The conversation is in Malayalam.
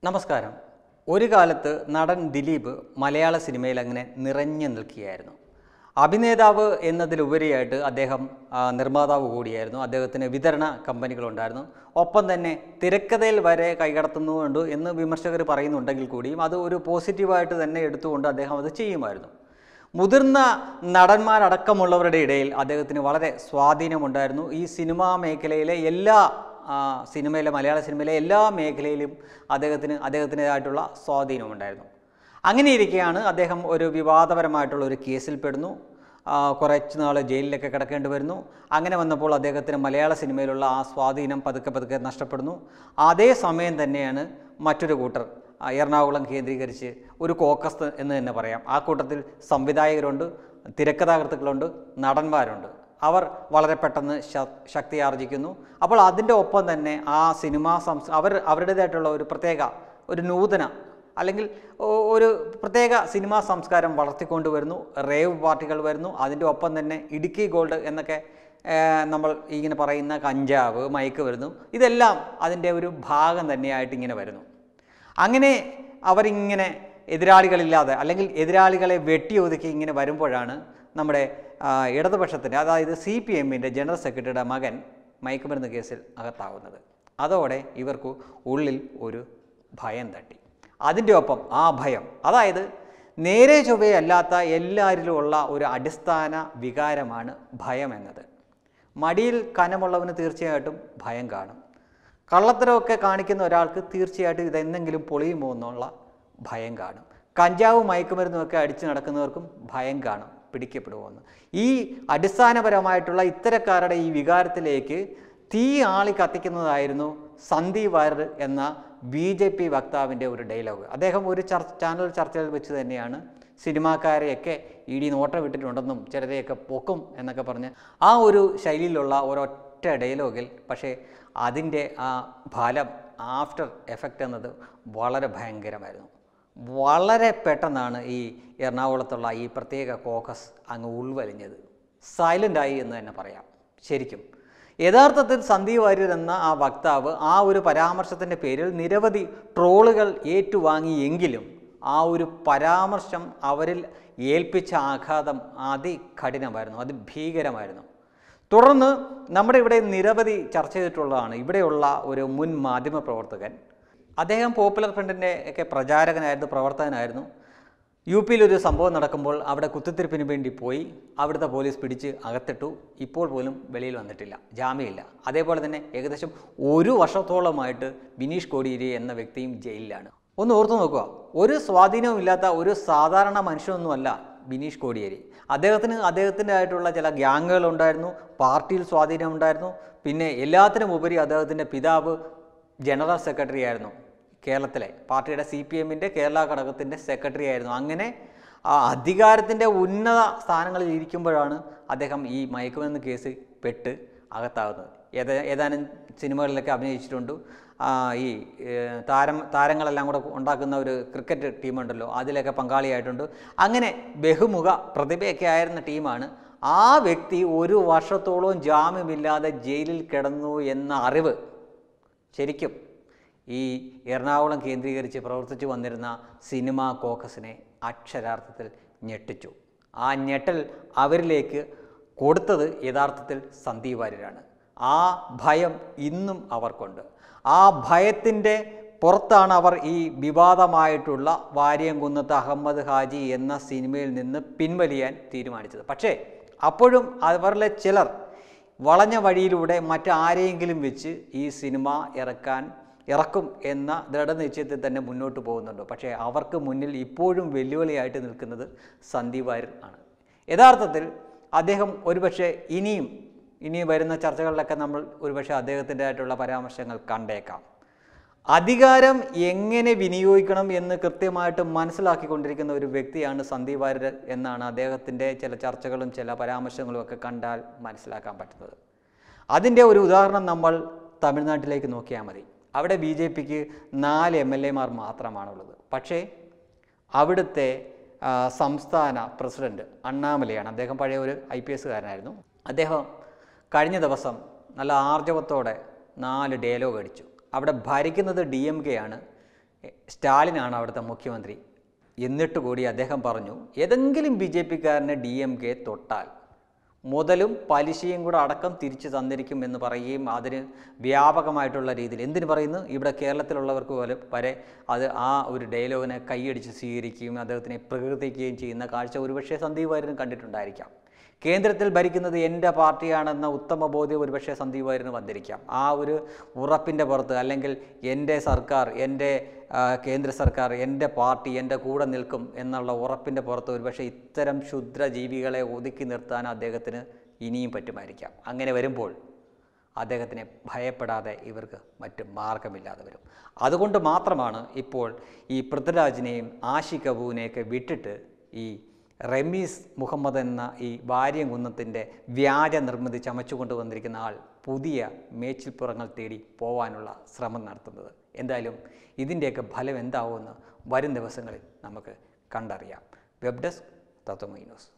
നമസ്കാരം ഒരു കാലത്ത് നടൻ ദിലീപ് മലയാള സിനിമയിൽ അങ്ങനെ നിറഞ്ഞു നിൽക്കുകയായിരുന്നു അഭിനേതാവ് എന്നതിലുപരിയായിട്ട് അദ്ദേഹം ആ, നിർമ്മാതാവ് കൂടിയായിരുന്നു അദ്ദേഹത്തിന് വിതരണ കമ്പനികളുണ്ടായിരുന്നു ഒപ്പം തന്നെ തിരക്കഥയിൽ വരെ കൈകടത്തുന്നുണ്ട് എന്ന് വിമർശകർ പറയുന്നുണ്ടെങ്കിൽ കൂടിയും അത് ഒരു പോസിറ്റീവായിട്ട് തന്നെ എടുത്തുകൊണ്ട് അദ്ദേഹം അത് ചെയ്യുമായിരുന്നു മുതിർന്ന നടന്മാരടക്കമുള്ളവരുടെ ഇടയിൽ അദ്ദേഹത്തിന് വളരെ സ്വാധീനമുണ്ടായിരുന്നു ഈ സിനിമാ മേഖലയിലെ എല്ലാ ആ, സിനിമയിലെ മലയാള സിനിമയിലെ എല്ലാ മേഖലയിലും അദ്ദേഹത്തിന് അദ്ദേഹത്തിൻ്റെതായിട്ടുള്ള സ്വാധീനമുണ്ടായിരുന്നു അങ്ങനെ ഇരിക്കെയാണ് അദ്ദേഹം ഒരു വിവാദപരമായിട്ടുള്ള ഒരു കേസിൽ പെടുന്നു ആ, കുറച്ച് നാൾ ജയിലിലൊക്കെ കിടക്കേണ്ടി വരുന്നു അങ്ങനെ വന്നപ്പോൾ അദ്ദേഹത്തിന് മലയാള സിനിമയിലുള്ള ആ സ്വാധീനം പതുക്കെ പതുക്കെ നഷ്ടപ്പെടുന്നു അതേ സമയം തന്നെയാണ് മറ്റൊരു കൂട്ടർ ആ, എറണാകുളം കേന്ദ്രീകരിച്ച് ഒരു കോക്കസ് എന്ന് തന്നെ പറയാം ആ കൂട്ടത്തിൽ സംവിധായകരുണ്ട് തിരക്കഥാകൃത്തുക്കളുണ്ട് നടന്മാരുണ്ട് അവർ വളരെ പെട്ടെന്ന് ശ- ശക്തി ആർജിക്കുന്നു അപ്പോൾ അതിൻ്റെ ഒപ്പം തന്നെ ആ സിനിമാ സംസ് അവർ അവരുടേതായിട്ടുള്ള ഒരു പ്രത്യേക ഒരു നൂതന അല്ലെങ്കിൽ ഒ- ഒരു പ്രത്യേക സിനിമാ സംസ്കാരം വളർത്തിക്കൊണ്ടുവരുന്നു റേവ് പാർട്ടികൾ വരുന്നു അതിൻ്റെ ഒപ്പം തന്നെ ഇടുക്കി ഗോൾഡ് എന്നൊക്കെ ഏർ, നമ്മൾ ഇങ്ങനെ പറയുന്ന കഞ്ചാവ് മയക്ക് വരുന്നു ഇതെല്ലാം അതിൻ്റെ ഒരു ഭാഗം തന്നെയായിട്ട് ഇങ്ങനെ വരുന്നു അങ്ങനെ അവരിങ്ങനെ എതിരാളികളില്ലാതെ അല്ലെങ്കിൽ എതിരാളികളെ വെട്ടിയൊതുക്കി ഇങ്ങനെ വരുമ്പോഴാണ് നമ്മുടെ ആ, ഇടതുപക്ഷത്തിൻ്റെ അതായത് സി പി എമ്മിൻ്റെ ജനറൽ സെക്രട്ടറിയുടെ മകൻ മയക്കുമരുന്ന് കേസിൽ അകത്താവുന്നത് അതോടെ ഇവർക്ക് ഉള്ളിൽ ഒരു ഭയം തട്ടി അതിൻ്റെ ഒപ്പം ആ ഭയം അതായത് നേരെ ചൊവ്വയല്ലാത്ത എല്ലാവരിലുമുള്ള ഒരു അടിസ്ഥാന വികാരമാണ് ഭയം എന്നത് മടിയിൽ കനമുള്ളവന് തീർച്ചയായിട്ടും ഭയം കാണും കള്ളത്തരമൊക്കെ കാണിക്കുന്ന ഒരാൾക്ക് തീർച്ചയായിട്ടും ഇതെന്തെങ്കിലും പൊളിയുമോ എന്നുള്ള ഭയം കാണും കഞ്ചാവും മയക്കുമരുന്നുമൊക്കെ അടിച്ചു നടക്കുന്നവർക്കും ഭയം കാണും പിടിക്കപ്പെടുമോയെന്ന് ഈ അടിസ്ഥാനപരമായിട്ടുള്ള ഇത്തരക്കാരുടെ ഈ വികാരത്തിലേക്ക് തീ ആളി കത്തിക്കുന്നതായിരുന്നു സന്ദീപ് വാര്യർ എന്ന ബി ജെ പി വക്താവിൻ്റെ ഒരു ഡയലോഗ് അദ്ദേഹം ഒരു ചർച്ച ചാനൽ ചർച്ചയിൽ വെച്ച് തന്നെയാണ് സിനിമാക്കാരെയൊക്കെ ഇ ഡി നോട്ടം വിട്ടിട്ടുണ്ടെന്നും ചിലരെയൊക്കെ പൊക്കും എന്നൊക്കെ പറഞ്ഞ് ആ ഒരു ശൈലിയിലുള്ള ഒരൊറ്റ ഡയലോഗിൽ പക്ഷേ അതിൻ്റെ ആ ഫലം ആഫ്റ്റർ എഫക്റ്റ് എന്നത് വളരെ ഭയങ്കരമായിരുന്നു വളരെ പെട്ടെന്നാണ് ഈ എറണാകുളത്തുള്ള ഈ പ്രത്യേക കോക്കസ് അങ്ങ് ഉൾവലിഞ്ഞത് സൈലൻ്റായി എന്ന് തന്നെ പറയാം ശരിക്കും യഥാർത്ഥത്തിൽ സന്ദീപ് വാര്യർ എന്ന ആ വക്താവ് ആ ഒരു പരാമർശത്തിൻ്റെ പേരിൽ നിരവധി ട്രോളുകൾ ഏറ്റുവാങ്ങിയെങ്കിലും ആ ഒരു പരാമർശം അവരിൽ ഏൽപ്പിച്ച ആഘാതം അതികഠിനമായിരുന്നു അതിഭീകരമായിരുന്നു തുടർന്ന് നമ്മുടെ ഇവിടെ നിരവധി ചർച്ച ചെയ്തിട്ടുള്ളതാണ് ഇവിടെയുള്ള ഒരു മുൻ മാധ്യമ പ്രവർത്തകൻ അദ്ദേഹം പോപ്പുലർ ഫ്രണ്ടിൻ്റെ ഒക്കെ പ്രചാരകനായിരുന്നു പ്രവർത്തകനായിരുന്നു യു പിയിൽ ഒരു സംഭവം നടക്കുമ്പോൾ അവിടെ കുത്തിത്തിരിപ്പിന് വേണ്ടി പോയി അവിടുത്തെ പോലീസ് പിടിച്ച് അകത്തിട്ടു ഇപ്പോൾ പോലും വെളിയിൽ വന്നിട്ടില്ല ജാമ്യമില്ല അതേപോലെ തന്നെ ഏകദേശം ഒരു വർഷത്തോളമായിട്ട് ബിനീഷ് കോടിയേരി എന്ന വ്യക്തിയും ജയിലിലാണ് ഒന്ന് ഓർത്തു നോക്കുക ഒരു സ്വാധീനവും ഇല്ലാത്ത ഒരു സാധാരണ മനുഷ്യനൊന്നുമല്ല ബിനീഷ് കോടിയേരി അദ്ദേഹത്തിന് അദ്ദേഹത്തിൻ്റെ ആയിട്ടുള്ള ചില ഗ്യാങ്ങുകളുണ്ടായിരുന്നു പാർട്ടിയിൽ സ്വാധീനം ഉണ്ടായിരുന്നു പിന്നെ എല്ലാത്തിനും ഉപരി അദ്ദേഹത്തിൻ്റെ പിതാവ് ജനറൽ സെക്രട്ടറി ആയിരുന്നു കേരളത്തിലെ പാർട്ടിയുടെ സി പി എമ്മിൻ്റെ കേരള ഘടകത്തിൻ്റെ സെക്രട്ടറി ആയിരുന്നു അങ്ങനെ ആ അധികാരത്തിൻ്റെ ഉന്നത സ്ഥാനങ്ങളിൽ ഇരിക്കുമ്പോഴാണ് അദ്ദേഹം ഈ മയക്കുമരുന്ന് കേസ് പെട്ട് അകത്താകുന്നത് ഏത ഏതാനും സിനിമകളിലൊക്കെ അഭിനയിച്ചിട്ടുണ്ട് ആ, ഈ ഏർ, താരം താരങ്ങളെല്ലാം കൂടെ ഉണ്ടാക്കുന്ന ഒരു ക്രിക്കറ്റ് ടീമുണ്ടല്ലോ അതിലൊക്കെ പങ്കാളിയായിട്ടുണ്ട് അങ്ങനെ ബഹുമുഖ പ്രതിഭയൊക്കെ ആയിരുന്ന ടീമാണ് ആ വ്യക്തി ഒരു വർഷത്തോളം ജാമ്യമില്ലാതെ ജയിലിൽ കിടന്നു എന്ന അറിവ് ശരിക്കും ഈ എറണാകുളം കേന്ദ്രീകരിച്ച് പ്രവർത്തിച്ചു വന്നിരുന്ന സിനിമാ കോക്കസിനെ അക്ഷരാർത്ഥത്തിൽ ഞെട്ടിച്ചു ആ ഞെട്ടൽ അവരിലേക്ക് കൊടുത്തത് യഥാർത്ഥത്തിൽ സന്ദീപ് വാര്യരാണ് ആ ഭയം ഇന്നും അവർക്കുണ്ട് ആ ഭയത്തിൻ്റെ പുറത്താണ് അവർ ഈ വിവാദമായിട്ടുള്ള വാര്യംകുന്നത്ത് അഹമ്മദ് ഹാജി എന്ന സിനിമയിൽ നിന്ന് പിൻവലിയാൻ തീരുമാനിച്ചത് പക്ഷേ അപ്പോഴും അവരിലെ ചിലർ വളഞ്ഞ വഴിയിലൂടെ മറ്റാരെയെങ്കിലും വെച്ച് ഈ സിനിമ ഇറക്കാൻ ഇറക്കും എന്ന ദൃഢനിശ്ചയത്തിൽ തന്നെ മുന്നോട്ട് പോകുന്നുണ്ട് പക്ഷേ അവർക്ക് മുന്നിൽ ഇപ്പോഴും വെല്ലുവിളിയായിട്ട് നിൽക്കുന്നത് സന്ദീപ് വാര്യർ ആണ് യഥാർത്ഥത്തിൽ അദ്ദേഹം ഒരുപക്ഷെ ഇനിയും ഇനി വരുന്ന ചർച്ചകളിലൊക്കെ നമ്മൾ ഒരുപക്ഷെ അദ്ദേഹത്തിൻ്റെ ആയിട്ടുള്ള പരാമർശങ്ങൾ കണ്ടേക്കാം അധികാരം എങ്ങനെ വിനിയോഗിക്കണം എന്ന് കൃത്യമായിട്ട് മനസ്സിലാക്കിക്കൊണ്ടിരിക്കുന്ന ഒരു വ്യക്തിയാണ് സന്ദീപ് വാര്യർ എന്നാണ് അദ്ദേഹത്തിൻ്റെ ചില ചർച്ചകളും ചില പരാമർശങ്ങളും ഒക്കെ കണ്ടാൽ മനസ്സിലാക്കാൻ പറ്റുന്നത് അതിൻ്റെ ഒരു ഉദാഹരണം നമ്മൾ തമിഴ്നാട്ടിലേക്ക് നോക്കിയാൽ മതി അവിടെ ബി ജെ പിക്ക് നാല് എം എൽ എമാർ മാത്രമാണുള്ളത് പക്ഷേ അവിടുത്തെ ആ, സംസ്ഥാന പ്രസിഡന്റ് അണ്ണാമലയാണ് അദ്ദേഹം പഴയ ഒരു ഐ പി എസ്സുകാരനായിരുന്നു അദ്ദേഹം കഴിഞ്ഞ ദിവസം നല്ല ആർജവത്തോടെ നാല് ഡയലോഗ് അടിച്ചു അവിടെ ഭരിക്കുന്നത് ഡി എം കെ ആണ് എ, സ്റ്റാലിനാണ് അവിടുത്തെ മുഖ്യമന്ത്രി എന്നിട്ട് കൂടി അദ്ദേഹം പറഞ്ഞു ഏതെങ്കിലും ബി ജെ പിക്കാരനെ ഡി എം കെ തൊട്ടാൽ മുതലും പലിശയും കൂടെ അടക്കം തിരിച്ചു തന്നിരിക്കും എന്ന് പറയുകയും അതിന് വ്യാപകമായിട്ടുള്ള രീതിയിൽ എന്തിനു പറയുന്നു ഇവിടെ കേരളത്തിലുള്ളവർക്ക് പോലെ വരെ അത് ആ ഒരു ഡയലോഗിനെ കൈയടിച്ച് സ്വീകരിക്കുകയും അദ്ദേഹത്തിനെ പ്രകീർത്തിക്കുകയും ചെയ്യുന്ന കാഴ്ച ഒരുപക്ഷെ സന്ദീപ് വാര്യനും കണ്ടിട്ടുണ്ടായിരിക്കാം കേന്ദ്രത്തിൽ ഭരിക്കുന്നത് എൻ്റെ പാർട്ടിയാണെന്ന ഉത്തമ ബോധ്യം ഒരുപക്ഷെ സന്ദീപ് വാര്യന് വന്നിരിക്കാം ആ ഒരു ഉറപ്പിൻ്റെ പുറത്ത് അല്ലെങ്കിൽ എൻ്റെ സർക്കാർ എൻ്റെ ആ, കേന്ദ്ര സർക്കാർ എൻ്റെ പാർട്ടി എൻ്റെ കൂടെ നിൽക്കും എന്നുള്ള ഉറപ്പിൻ്റെ പുറത്ത് ഒരുപക്ഷെ ഇത്തരം ക്ഷുദ്ര ജീവികളെ ഒതുക്കി നിർത്താൻ അദ്ദേഹത്തിന് ഇനിയും പറ്റുമായിരിക്കാം അങ്ങനെ വരുമ്പോൾ അദ്ദേഹത്തിനെ ഭയപ്പെടാതെ ഇവർക്ക് മറ്റ് മാർഗമില്ലാതെ വരും അതുകൊണ്ട് മാത്രമാണ് ഇപ്പോൾ ഈ പൃഥ്വിരാജിനെയും ആഷി കപൂറിനെയൊക്കെ വിട്ടിട്ട് ഈ റമീസ് മുഹമ്മദ് എന്ന ഈ വാര്യംകുന്നത്തിൻ്റെ വ്യാജ നിർമ്മിതി ചമച്ചുകൊണ്ട് വന്നിരിക്കുന്ന ആൾ പുതിയ മേച്ചിൽപ്പുറങ്ങൾ തേടി പോവാനുള്ള ശ്രമം നടത്തുന്നത് എന്തായാലും ഇതിൻ്റെയൊക്കെ ഫലം എന്താവുമെന്ന് വരും ദിവസങ്ങളിൽ നമുക്ക് കണ്ടറിയാം വെബ് ഡെസ്ക് തത്വമൈ ന്യൂസ്